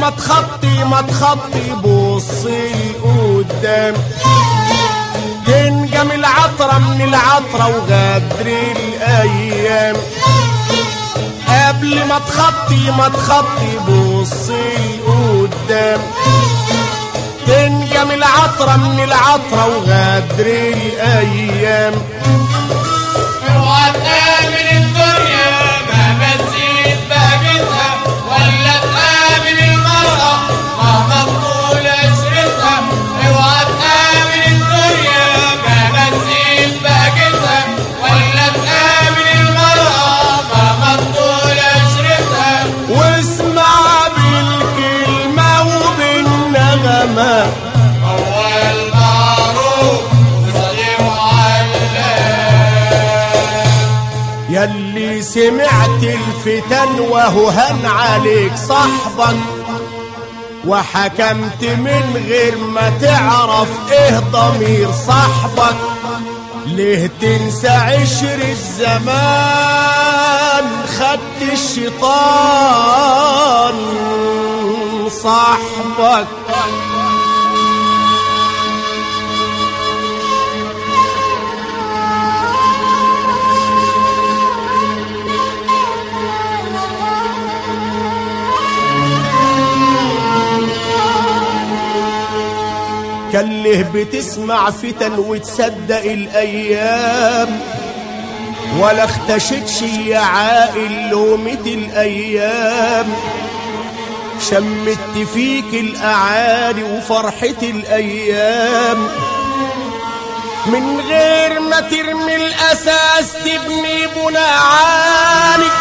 ما تخطي ما تخطي بصي قدام تنجم العطرة من العطرة وغدر الأيام قبل ما تخطي ما تخطي بصي قدام تنجم العطرة من العطرة وغدر الأيام اوعى تقابل الدنيا مهما تزيد بهجتها ولا تقابل المرأة مهما تطول عشرتها اوعى تقابل الدنيا مهما تزيد بهجتها ولا تقابل المرأة مهما تطول عشرتها واسمع بالكلمة وبالنغمة هو المعروف وصديق علام يلي سمعت الفتن وهو هن عليك صاحبك وحكمت من غير ما تعرف ايه ضمير صاحبك ليه تنسى عشر الزمان خدت الشيطان صاحبك كله بتسمع فتن وتصدق الايام ولا اختشتش يا عائل لومة الايام شمت فيك الاعالي وفرحة الايام من غير ما ترمي الاساس تبني بناء عالي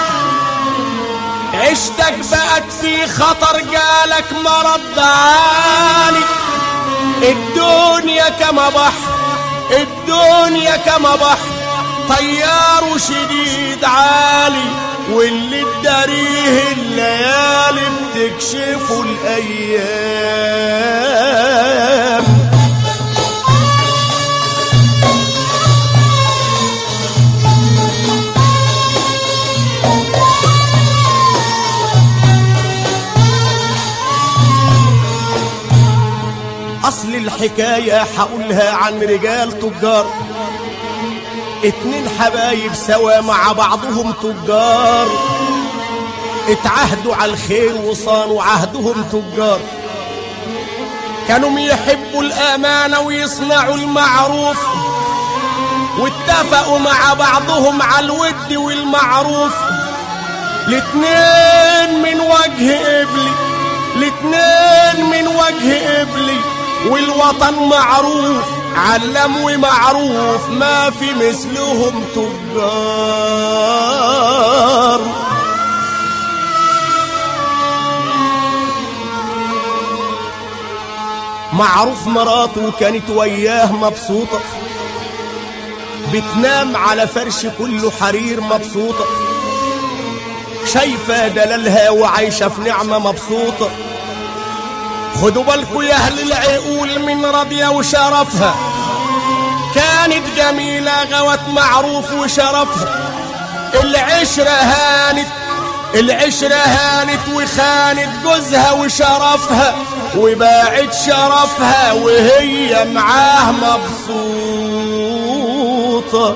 عشتك بقت في خطر جالك مرض عالي الدنيا كما بحر الدنيا كما بحر طيار شديد عالي واللي تداريه الليالي بتكشفه الايام اصل الحكايه حقولها عن رجال تجار اتنين حبايب سوا مع بعضهم تجار اتعهدوا على الخير وصانوا عهدهم تجار كانوا يحبوا الامانه ويصنعوا المعروف واتفقوا مع بعضهم على الود والمعروف الاتنين من وجه قبلي الاتنين من وجه قبلي والوطن معروف علم ومعروف ما في مثلهم تجار معروف مراته كانت وياه مبسوطة بتنام على فرش كله حرير مبسوطة شايفة دلالها وعايشة في نعمة مبسوطة خدوا بالكوا يا اهل العقول من راضيه وشرفها كانت جميله غوت معروف وشرفها العشره هانت العشره هانت وخانت جوزها وشرفها وباعت شرفها وهي معاه مبسوطه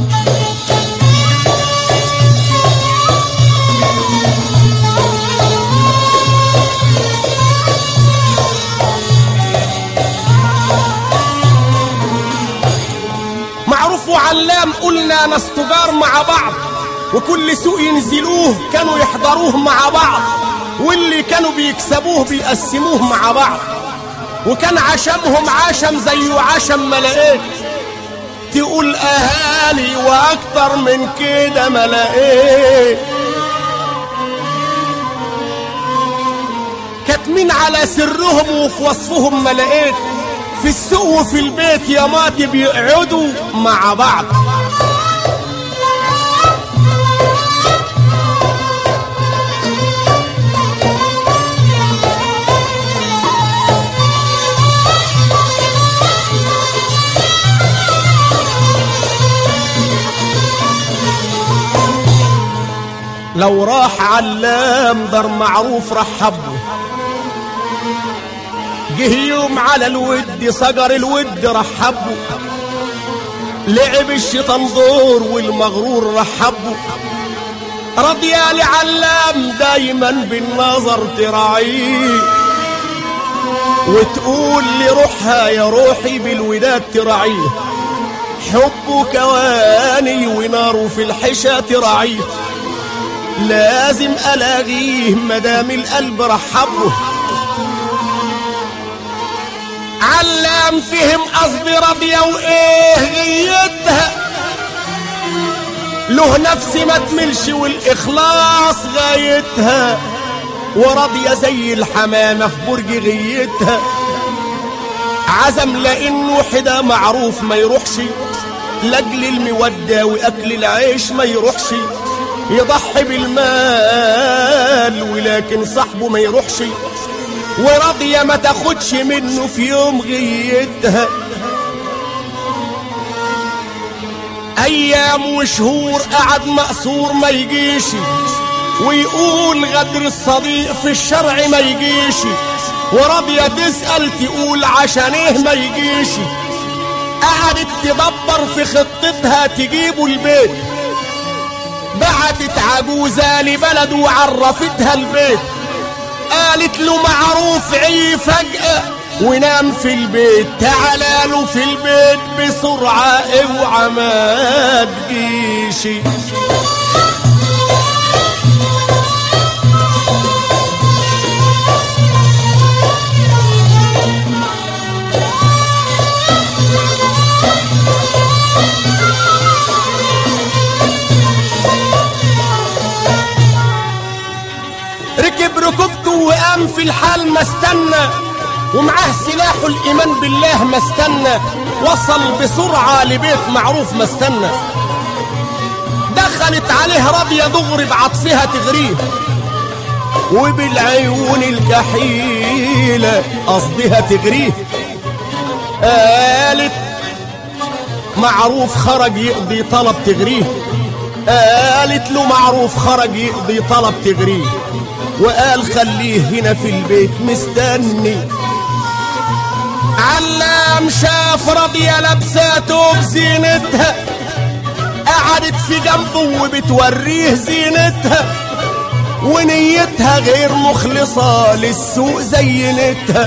معروف وعلام قلنا ناس تجار مع بعض وكل سوق ينزلوه كانوا يحضروه مع بعض واللي كانوا بيكسبوه بيقسموه مع بعض وكان عشمهم عشم زيه عشم ما لقيت تقول اهالي واكتر من كده ما لقيت كاتمين على سرهم وفي وصفهم ما لقيت في السوق وفي البيت يا ماتي بيقعدوا مع بعض لو راح علام دار معروف رحبه جه يوم على الود صقر الود رحبه لعب الشيطان دور والمغرور رحبه رضي لعلام دايما بالنظر تراعيه وتقول لروحها يا روحي بالوداد تراعيه حبه كواني وناره في الحشا تراعيه لازم الاغيه مدام القلب رحبه علام فهم قصدي راضيه وايه غيتها له نفس ما تملش والاخلاص غايتها وراضيه زي الحمامه في برج غيتها عزم لانه حدا معروف ما يروحش لاجل الموده واكل العيش ما يروحش يضحي بالمال ولكن صاحبه ما يروحش وراضيه ما تاخدش منه في يوم غيتها ايام وشهور قعد مقصور ما يجيش ويقول غدر الصديق في الشرع ما يجيش وراضية تسأل تقول عشان ايه ما يجيش قعدت تدبر في خطتها تجيبه البيت بعتت عجوزة لبلد وعرفتها البيت قالت له معروف عي فجأة ونام في البيت تعالى له في البيت بسرعة اوعى ما تجيشي ركب ركبته وقام في الحال ما استنى ومعاه سلاحه الايمان بالله ما استنى وصل بسرعه لبيت معروف ما استنى دخلت عليه راضيه دغري بعطفها تغريه وبالعيون الكحيله قصدها تغريه قالت معروف خرج يقضي طلب تغريه قالت له معروف خرج يقضي طلب تغريه وقال خليه هنا في البيت مستني علام شاف راضية لابساته بزينتها قعدت في جنبه وبتوريه زينتها ونيتها غير مخلصة للسوق زينتها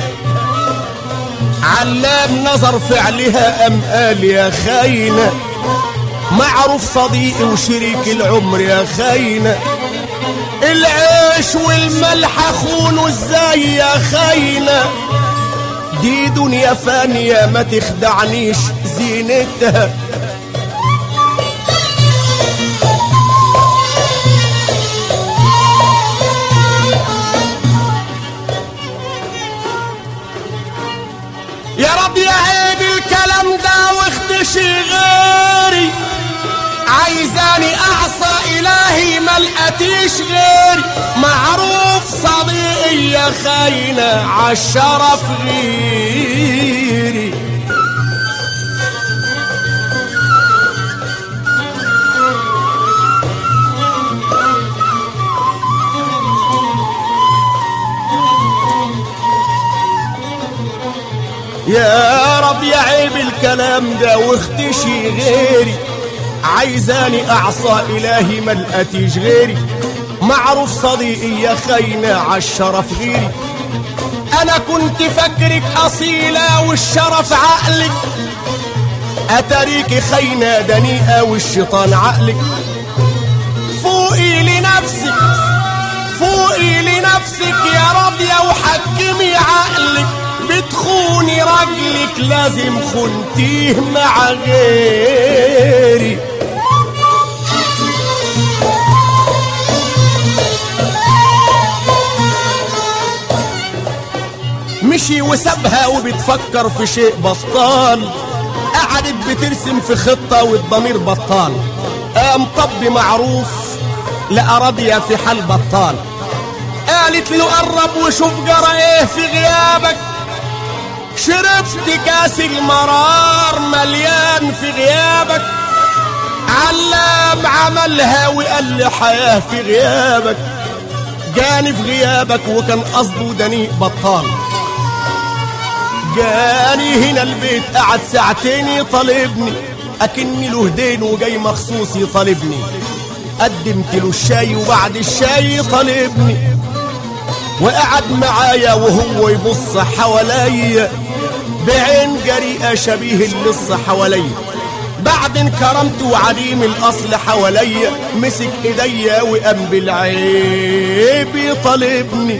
علام نظر فعلها أم قال يا خاينة معروف صديقي وشريك العمر يا خاينة العيش والملح خونه ازاي يا خاينة دي دنيا فانية ما تخدعنيش زينتها يا رب يا عيب الكلام ده واختشي غيري عايزاني اعصى الهي ما لقيتيش غيري معروف صديقي يا خاينه عالشرف غيري يا رب يا عيب الكلام ده واختشي غيري عايزاني اعصى الهي ما لقيتيش غيري معروف صديقي يا خاينه عالشرف غيري انا كنت فاكرك اصيله والشرف عقلك اتاريك خاينه دنيئه والشيطان عقلك فوقي لنفسك فوقي لنفسك يا راضية وحكمي عقلك بتخوني راجلك لازم خنتيه مع غيري مشي وسابها وبتفكر في شيء بطال قعدت بترسم في خطة والضمير بطال قام طب معروف لقى راضية في حال بطال قالت له قرب وشوف جرى ايه في غيابك شربت كاس المرار مليان في غيابك علام عملها وقال لي حياة في غيابك جاني في غيابك وكان قصده دنيء بطال جاني هنا البيت قعد ساعتين يطالبني اكني له دين وجاي مخصوص يطالبني قدمت له الشاي وبعد الشاي طالبني وقعد معايا وهو يبص حواليا بعين جريئة شبيه اللص حواليا بعد انكرمت وعديم الاصل حواليا مسك ايديا وقام بالعيب يطالبني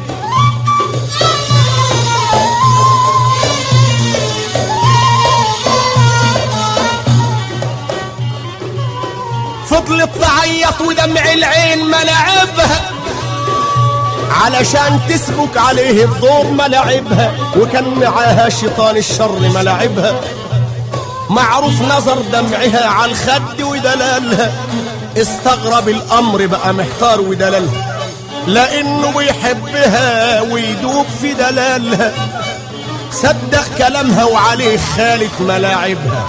فضلت تعيط ودمع العين ملعبها علشان تسبك عليه الدور ملاعبها وكان معاها شيطان الشر ملاعبها معروف نظر دمعها على الخد ودلالها استغرب الامر بقى محتار ودلالها لانه بيحبها ويدوب في دلالها صدق كلامها وعليه خالت ملاعبها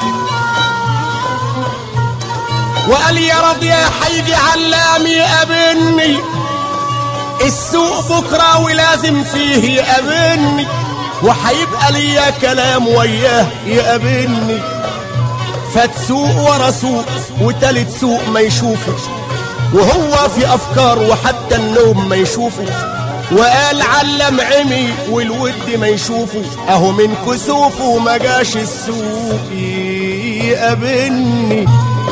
وقال يا رب يا حيجي علام يقابلني السوق بكرة ولازم فيه يقابلني وحيبقى ليا كلام وياه يقابلني فات سوق ورا سوق وتالت سوق ما يشوفه وهو في افكار وحتى النوم ما يشوفه وقال علم عمي والود ما يشوفه اهو من كسوفه ما جاش السوق يقابلني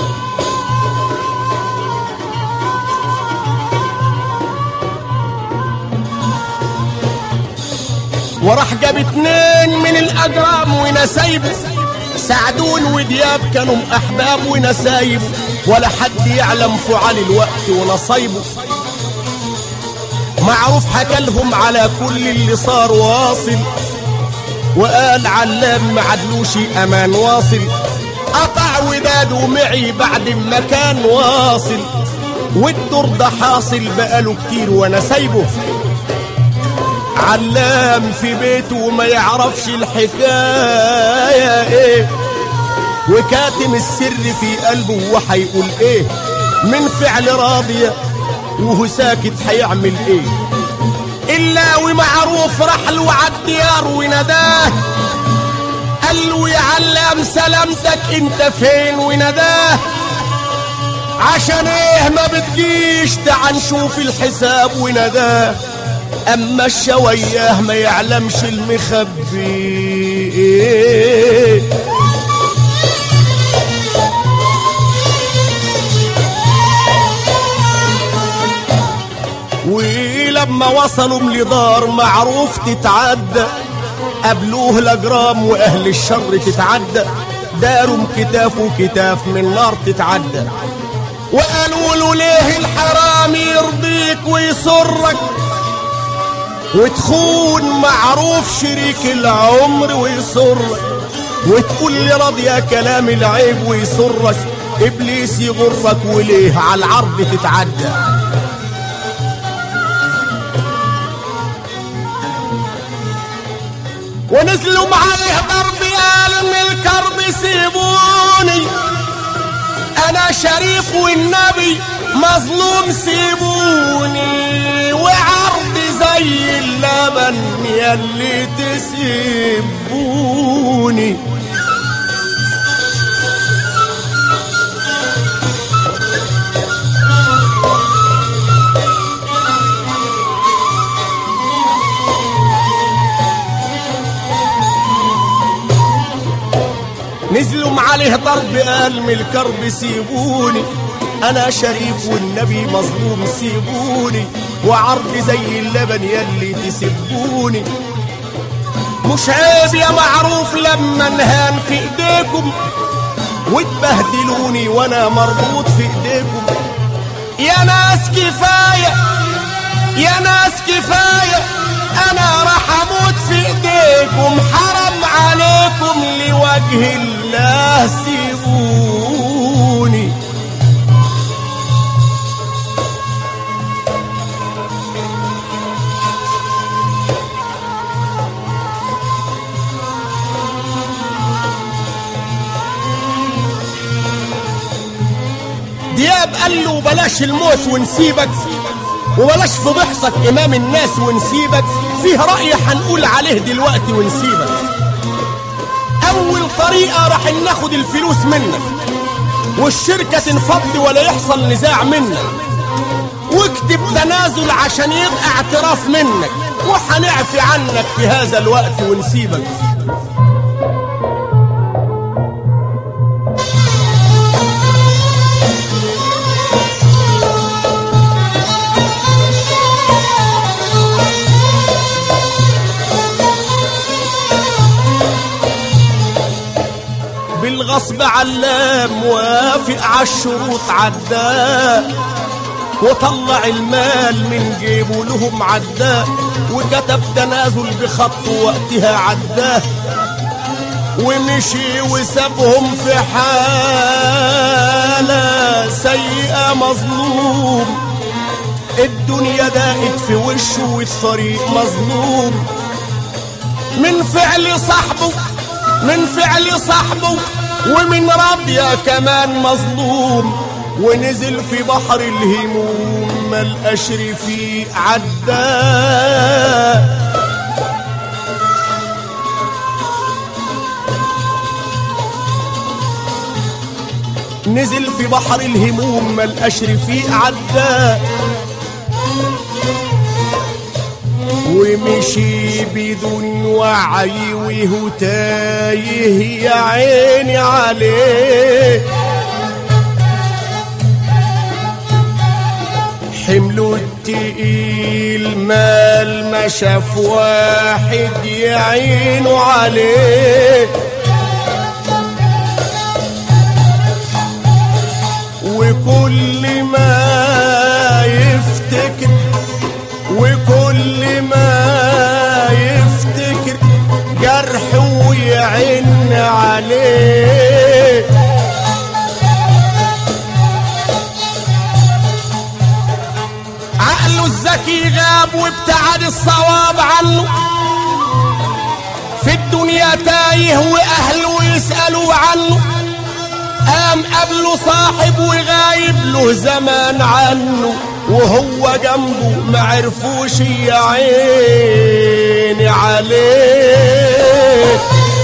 وراح جاب اتنين من الاجرام ونسايبه سعدون ودياب كانوا احباب ونسايبه ولا حد يعلم فعال الوقت ونصايبه معروف حكى لهم على كل اللي صار واصل وقال علام ما عدلوش امان واصل قطع وداده معي بعد ما كان واصل والدور ده حاصل بقاله كتير وانا سايبه علام في بيته وما يعرفش الحكاية ايه وكاتم السر في قلبه وحيقول ايه من فعل راضية وهو ساكت هيعمل ايه الا ومعروف راح له عالديار ونداه قال له يا علام سلامتك انت فين ونداه عشان ايه ما بتجيش تعال نشوف الحساب ونداه اما الشوياه ما يعلمش المخبي ولما وصلوا لدار معروف تتعدى قابلوه الاجرام واهل الشر تتعدى دارهم كتاف وكتاف من نار تتعدى وقالوا له ليه الحرام يرضيك ويسرك وتخون معروف شريك العمر ويسرك وتقول لي راضية كلام العيب ويسرك ابليس يغرك وليه على العرض تتعدى ونزلوا معايا ضرب قال من الكرب سيبوني انا شريف والنبي مظلوم سيبوني وعرض زي اللبن يلي تسيبوني نزلوا معاليه ضرب قال من الكرب سيبوني انا شريف والنبي مظلوم سيبوني وعرض زي اللبن يلي تسبوني مش عيب يا معروف لما انهان في ايديكم وتبهدلوني وانا مربوط في ايديكم يا ناس كفايه يا ناس كفايه انا راح اموت في ايديكم حرم عليكم لوجه الله سيبوني دياب قال له بلاش الموت ونسيبك وبلاش فضحتك امام الناس ونسيبك فيه رأي هنقول عليه دلوقتي ونسيبك اول طريقة راح ناخد الفلوس منك والشركة تنفض ولا يحصل نزاع منك واكتب تنازل عشان يبقى اعتراف منك وحنعفي عنك في هذا الوقت ونسيبك بالغصب علام وافق عالشروط عداه وطلع المال من جيبه لهم عداه وكتب تنازل بخطه وقتها عداه ومشي وسابهم في حالة سيئة مظلوم الدنيا داقت في وشه والطريق مظلوم من فعل صاحبه من فعل صاحبه ومن ربيا كمان مظلوم ونزل في بحر الهموم ما القشر فيه عداه نزل في بحر الهموم ما القشر فيه عداه ومشي بدون وعي وهو تايه يا عيني عليه حمله التقيل مال ما شاف واحد يعينه عليه وكل ما يفتكر وكل ما يفتكر جرحه ويعن عليه عقله الذكي غاب وابتعد الصواب عنه في الدنيا تايه واهله يسألوا عنه قام قبله صاحب وغايب له زمان عنه وهو جنبه ما عرفوش يا عيني عليه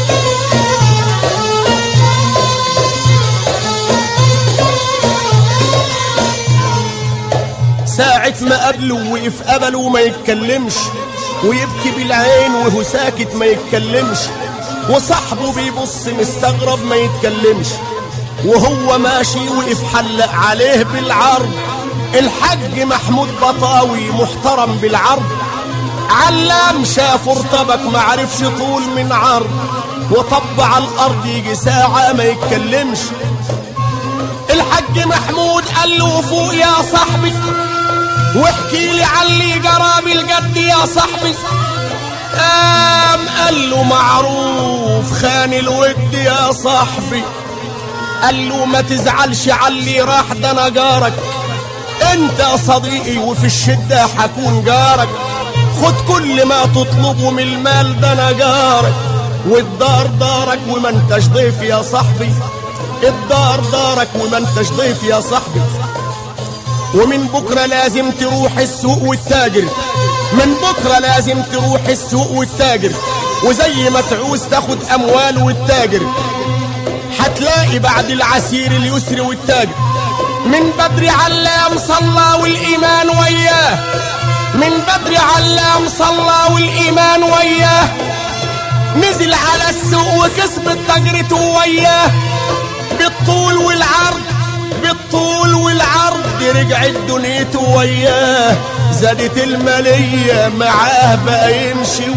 ساعة ما قبله وقف قبله وما يتكلمش ويبكي بالعين وهو ساكت ما يتكلمش وصاحبه بيبص مستغرب ما يتكلمش وهو ماشي وقف حلق عليه بالعرض الحج محمود بطاوي محترم بالعرض علام شاف ارتبك ما عرفش طول من عرض وطب على الارض يجي ساعة ما يتكلمش الحج محمود قال له فوق يا صاحبي واحكي لي علي جرى بالجد يا صاحبي قام قال له معروف خان الود يا صاحبي قال له ما تزعلش علي راح ده انا جارك انت صديقي وفي الشدة حكون جارك خد كل ما تطلبه من المال ده انا جارك والدار دارك وما انتش ضيف يا صاحبي الدار دارك وما انتش ضيف يا صاحبي ومن بكرة لازم تروح السوق والتاجر من بكرة لازم تروح السوق والتاجر وزي ما تعوز تاخد اموال والتاجر هتلاقي بعد العسير اليسر والتاجر من بدري علام صلى والايمان وياه من بدري علام صلى والايمان وياه نزل على السوق وكسب تجرته وياه بالطول والعرض بالطول والعرض رجعت دنيته وياه زادت المالية معاه بقى يمشي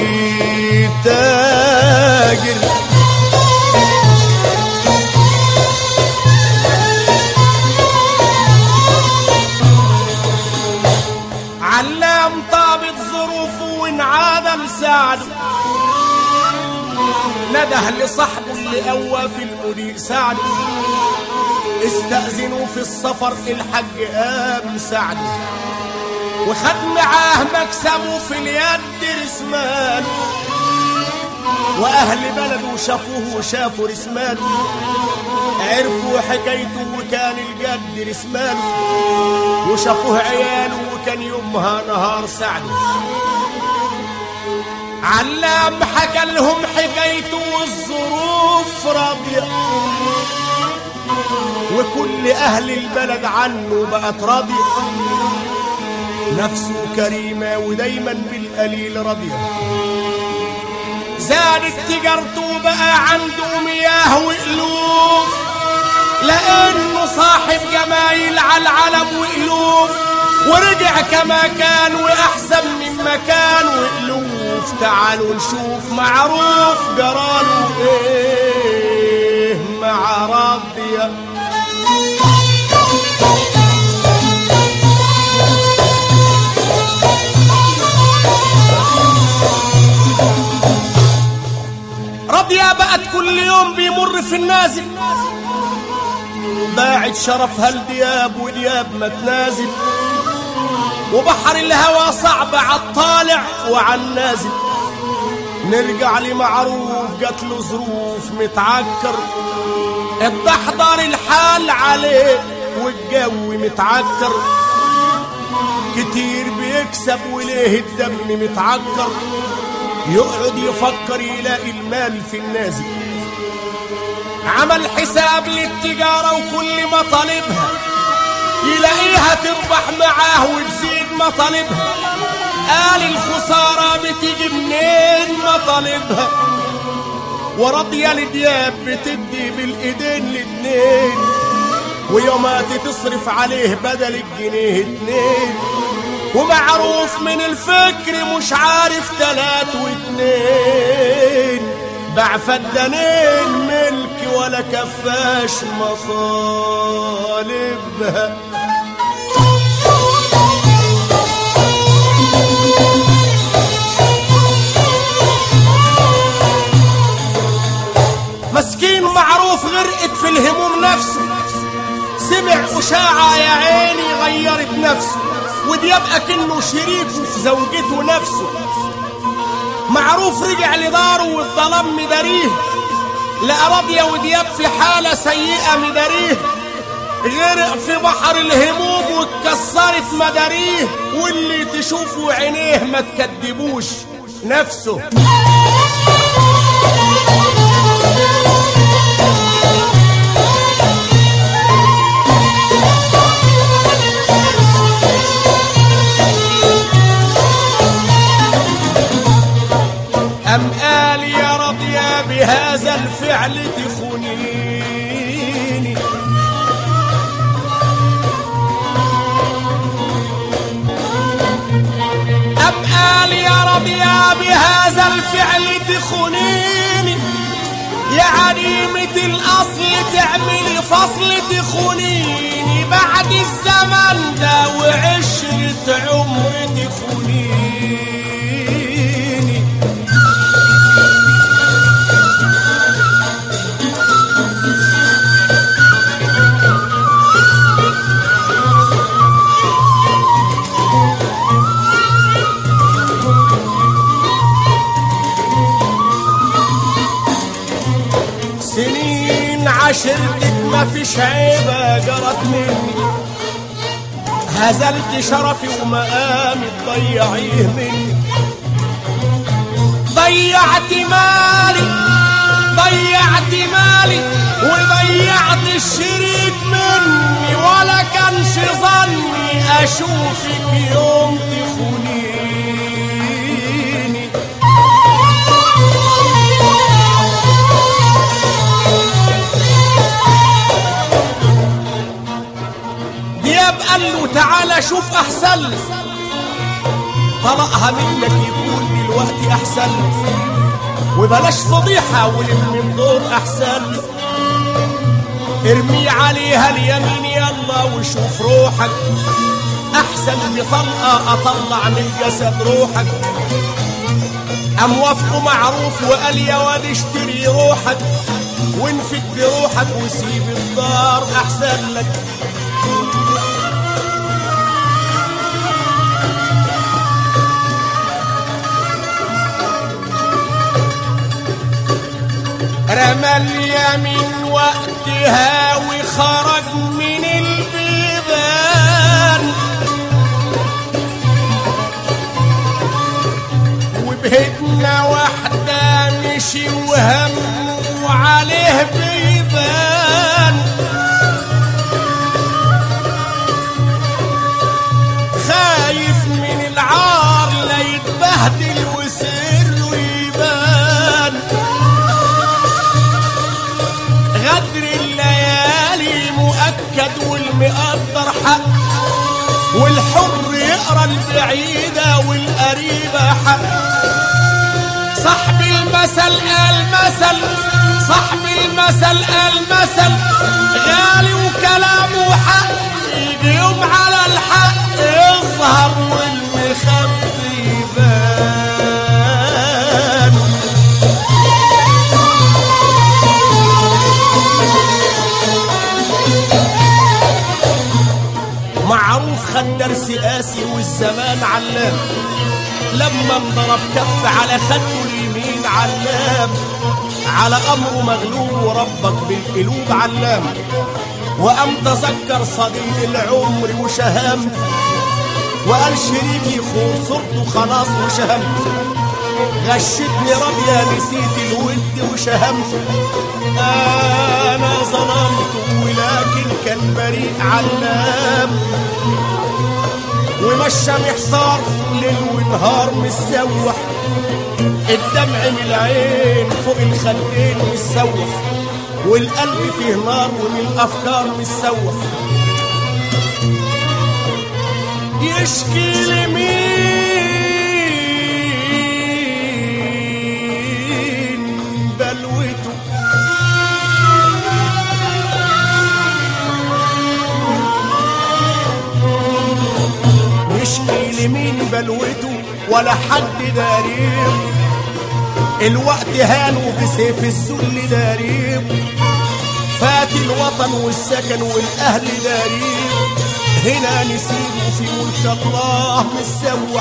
ويتاجر علام طابت ظروفه وانعدم ساعده نده لصاحبه اللي قوى في المضيء ساعده استأذنوا في السفر الحج قام ساعده وخد معاه مكسبه في اليد رسمان واهل بلده شافوه وشافوا رسمان عرفوا حكايته وكان الجد رسمان وشافوه عياله وكان يومها نهار سعده علام حكى لهم حكايته والظروف راضية وكل أهل البلد عنه بقت راضية نفسه كريمة ودايما بالقليل راضية زادت تجارته بقى عنده مياه وألوف لأنه صاحب جمايل على العلم وألوف ورجع كما كان وأحسن مما كان وألوف تعالوا نشوف معروف جراله إيه مع راضية راضية بقت كل يوم بيمر في النازل باعت شرفها لدياب ودياب ما تنازل وبحر الهوى صعب عالطالع وعالنازل نرجع لمعروف جات له ظروف متعكر اتحضر الحال عليه والجو متعكر كتير بيكسب وليه الدم متعكر يقعد يفكر يلاقي المال في النازل عمل حساب للتجارة وكل مطالبها يلاقيها تربح معاه وتزيد مطالبها قال الخسارة بتيجي منين مطالبها وراضية لدياب بتدي بالايدين الاتنين ويومات تصرف عليه بدل الجنيه اتنين ومعروف من الفكر مش عارف تلات واتنين باع فدانين ملك ولا كفاش مطالبها مسكين معروف غرقت في الهموم نفسه سمع أشاعة يا عيني غيرت نفسه ودياب أكنه شريكه في زوجته نفسه معروف رجع لداره والظلام مداريه لقى راضية ودياب في حالة سيئة مداريه غرق في بحر الهموم واتكسرت مداريه واللي تشوفه عينيه ما تكدبوش نفسه أم قال يا رضيا بهذا الفعل تخونيني أم قال يا رضيا بهذا الفعل تخونيني يا عديمة الأصل تعملي فصل تخونيني بعد الزمن ده وعشرة عمر تخونيني سنين عشرتك ما فيش عيبة جرت مني هزلت شرفي ومقامي تضيعيه مني ضيعت مالي ضيعت مالي وضيعت الشريك مني ولا كانش ظني اشوفك يوم تخونيني دياب قال له تعالى شوف احسن لي طلقها منك يكون دلوقتي احسن لي وبلاش فضيحة ولم من دور احسن لي ارمي عليها اليمين يلا وشوف روحك احسن بطلقة اطلع من جسد روحك قام وافقه معروف وقال يا واد اشتري روحك وانفد بروحك وسيب الدار احسن لك رمى اليمين وقتها وخرج من البيبان وبهدنا يقدر حق والحر يقرا البعيدة والقريبة حق صاحب المثل قال مثل صاحب المثل قال مثل غالي وكلامه حق يجي يوم على الحق يظهر والمخبي يبان معروف خد درس قاسي والزمان علام لما انضرب كف على خده اليمين علام على امره مغلوب وربك بالقلوب علام وقام تذكر صديق العمر وشهام وقال شريكي خور صرته خلاص وشهمت غشتني ربيا نسيت الود وشهمت انا ظلمت ولكن كان بريء علام ومشى محصار ليل ونهار مسوح الدمع من العين فوق الخدين مسوح والقلب فيه نار ومن الافكار مسوح يشكي لمين بلوته يشكي لمين بلوته ولا حد داريم الوقت هان بسيف الذل داريم فات الوطن والسكن والاهل داريم هنا نسيبه في ملك الله مسوح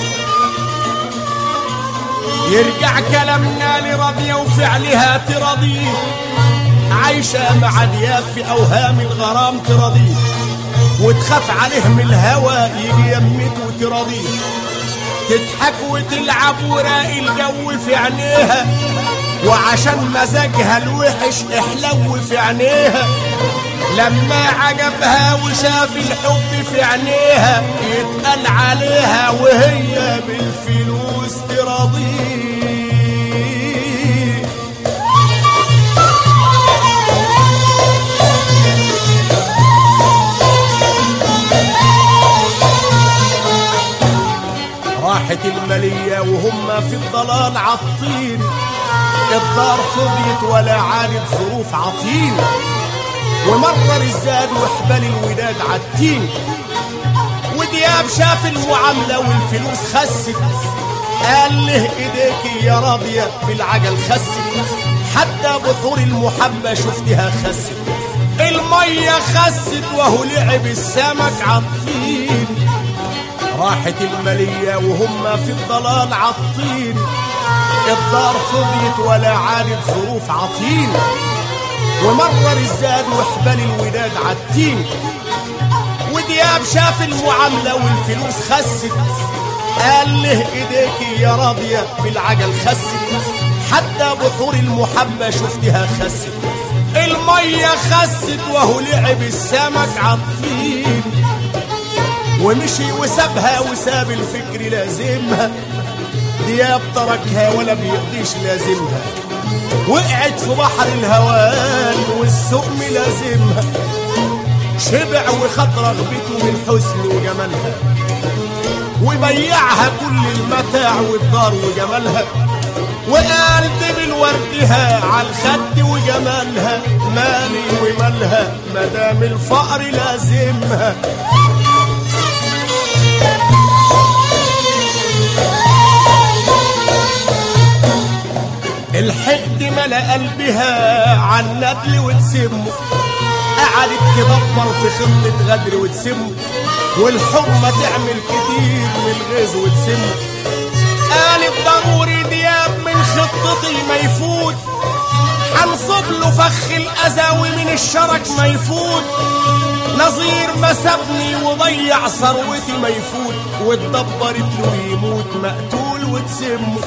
يرجع كلامنا لرضية وفعلها ترضيه عايشة مع دياب في أوهام الغرام ترضيه وتخاف عليه من الهوى يجي يمت وترضيه تضحك وتلعب وراقي الجو في عينيها وعشان مزاجها الوحش احلو في عينيها لما عجبها وشاف الحب في عينيها يتقال عليها وهي بالفلوس ترضيه راحت المالية وهم في الضلال عطين الدار فضيت ولا عادت ظروف عطين ومرر الزاد وحبال الوداد عالتين ودياب شاف المعاملة والفلوس خست قال له ايديك يا راضية بالعجل خست حتى بحور المحبة شفتها خست المية خست وهو لعب السمك عالطين راحت المالية وهم في الضلال عالطين الدار فضيت ولا عادت ظروف عطين ومرر الزاد وحبال الوداد عالتين ودياب شاف المعاملة والفلوس خست قال له ايديك يا راضية بالعجل خست حتى بحور المحبة شفتها خست المية خست وهو لعب السمك عالطين ومشي وسابها وساب الفكر لازمها دياب تركها ولا بيقضيش لازمها وقعت في بحر الهوان والسقم لازمها شبع وخد رغبته من حسن وجمالها وبيعها كل المتاع والدار وجمالها وقال دبل وردها عالخد وجمالها مالي ومالها مدام الفقر لازمها الحقد ملا قلبها عن ندل وتسمه قعدت تدبر في خطة غدر وتسمه والحرمة تعمل كتير من الغيظ وتسمه قالت ضروري دياب من خطتي ما يفوت حنصب له فخ الأذى ومن الشرك ما يفوت نظير ما سابني وضيع ثروتي ما يفوت واتدبرت له يموت مقتول وتسمه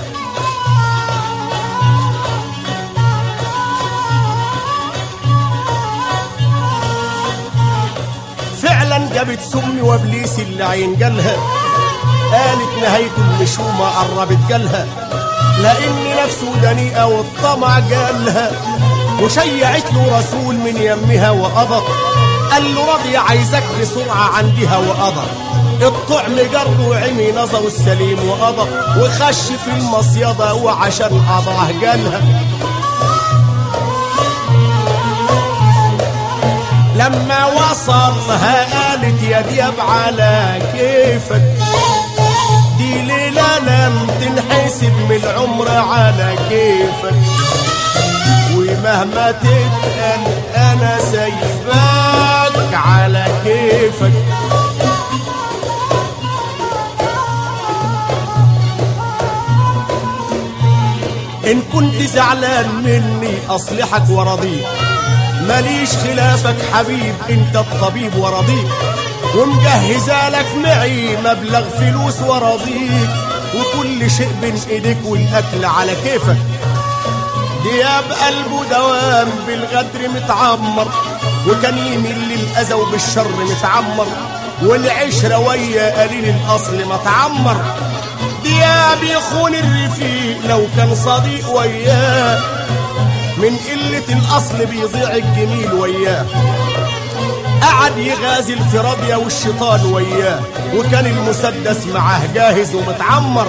فعلا جابت سمي وابليس اللعين جالها قالت نهايته المشومة قربت جالها لان نفسه دنيئة والطمع جالها وشيعت له رسول من يمها وقضت قال له راضي عايزك بسرعة عندها وقضى الطعم جر وعمي نظر السليم وقضى وخش في المصيدة وعشان قضاه جالها لما وصلها قالت يا دياب على كيفك دي ليلة لم تنحسب من العمر على كيفك ومهما تتقل انا سايبك على كيفك ان كنت زعلان مني اصلحك وراضيك ماليش خلافك حبيب انت الطبيب وراضيك ومجهزة لك معي مبلغ فلوس وراضيك وكل شيء بين ايديك والاكل على كيفك دياب قلبه دوام بالغدر متعمر وكان يميل للاذى وبالشر متعمر والعشره ويا قليل الاصل متعمر دياب يخون الرفيق لو كان صديق وياه من قلة الأصل بيضيع الجميل وياه قعد يغازل في راضية والشيطان وياه وكان المسدس معاه جاهز ومتعمر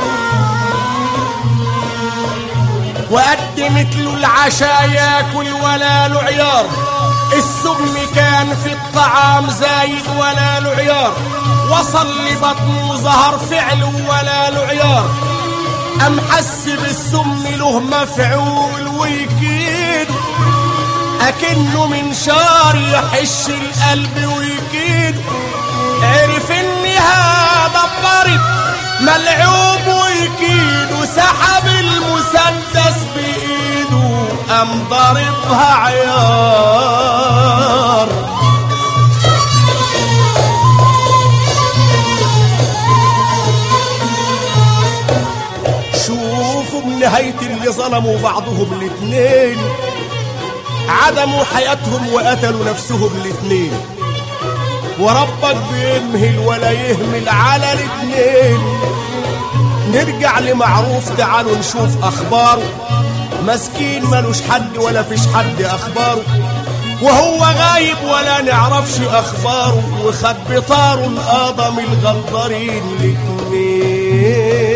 وقدمت له العشاء ياكل ولا له عيار السم كان في الطعام زايد ولا له عيار وصل لبطنه ظهر فعله ولا له عيار أم حس بالسم له مفعول ويكيد أكنه من شار يحش القلب ويكيد عرف إن هذا الضرب ملعوب ويكيد وسحب المسدس بإيده أم ضربها عيار شوفوا بنهاية اللي ظلموا بعضهم الاتنين عدموا حياتهم وقتلوا نفسهم الاتنين وربك بيمهل ولا يهمل على الاتنين نرجع لمعروف تعالوا نشوف اخباره مسكين ملوش حد ولا فيش حد اخباره وهو غايب ولا نعرفش اخباره وخد بطاره القضم الغدارين الاتنين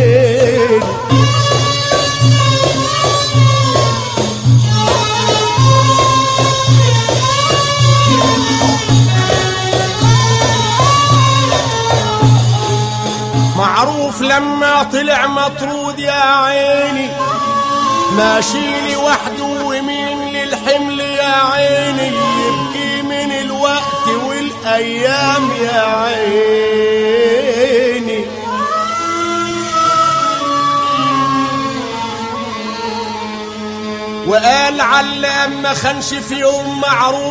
معروف لما طلع مطرود يا عيني ماشي لوحده ومين للحمل يا عيني يبكي من الوقت والايام يا عيني وقال علام ما خنش في يوم معروف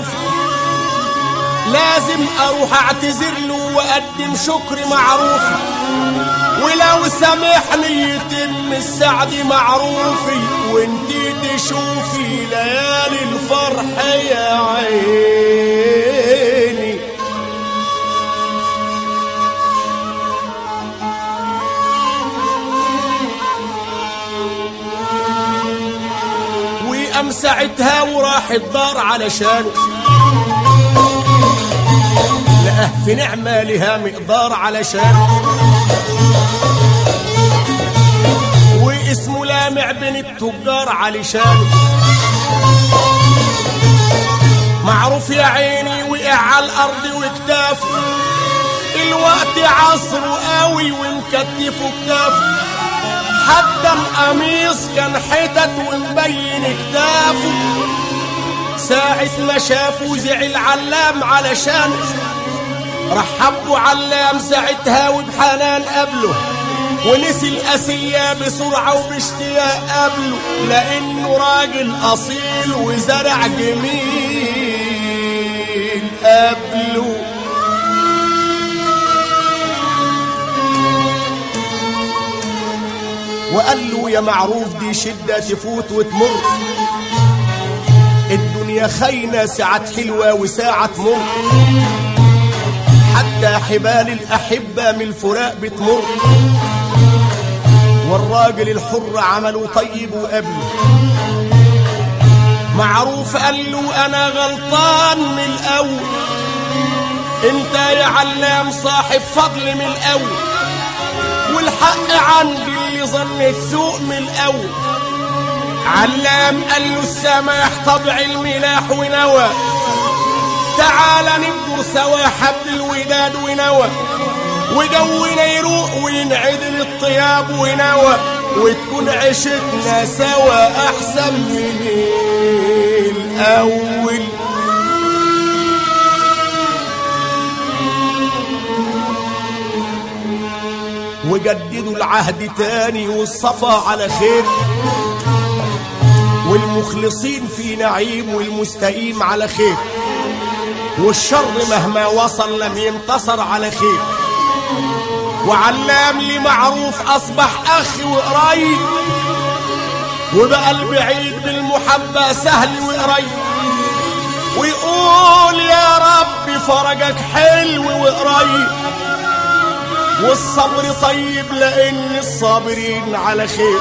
لازم اروح اعتذر له واقدم شكر معروف ولو سامحني يتم السعد معروفي وانتي تشوفي ليالي الفرح يا عيني وقام ساعتها وراح الدار علشانه لقاه في نعمة لها مقدار علشانه واسمه لامع بين التجار علشانه معروف يا عيني وقع على الارض وكتافه الوقت عصره قوي ومكتفه كتافه حتى القميص كان حتت ومبين كتافه ساعة ما شافه زعل علام علشان رحبوا علام ساعتها وبحنان قبله ونسي الأسية بسرعة وباشتياق قبله لأنه راجل أصيل وزرع جميل قبله وقال له يا معروف دي شدة تفوت وتمر الدنيا خاينة ساعات حلوة وساعة تمر حتى حبال الأحبة من الفراق بتمر والراجل الحر عمله طيب وقبله معروف قال له انا غلطان من الاول انت يا علام صاحب فضل من الاول والحق عندي اللي ظنيت سوء من الاول علام قال له السماح طبع الملاح ونوى تعال ننجر سوا حبل الوداد ونوى وجونا يروق وينعدل الطياب ونوى وتكون عيشتنا سوا احسن من الاول وجددوا العهد تاني والصفا على خير والمخلصين في نعيم والمستقيم على خير والشر مهما وصل لم ينتصر على خير وعلام لي معروف اصبح اخي وقريب وبقى البعيد بالمحبة سهل وقريب ويقول يا رب فرجك حلو وقريب والصبر طيب لان الصابرين على خير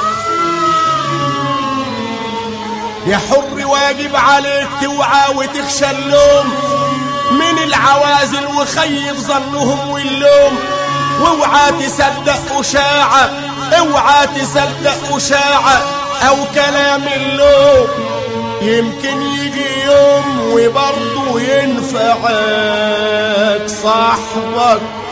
يا حر واجب عليك توعى وتخشى اللوم من العوازل وخيب ظنهم واللوم واوعى تصدق أشاعة اوعى تصدق أشاعة أو كلام اللوم يمكن يجي يوم وبرضه ينفعك صاحبك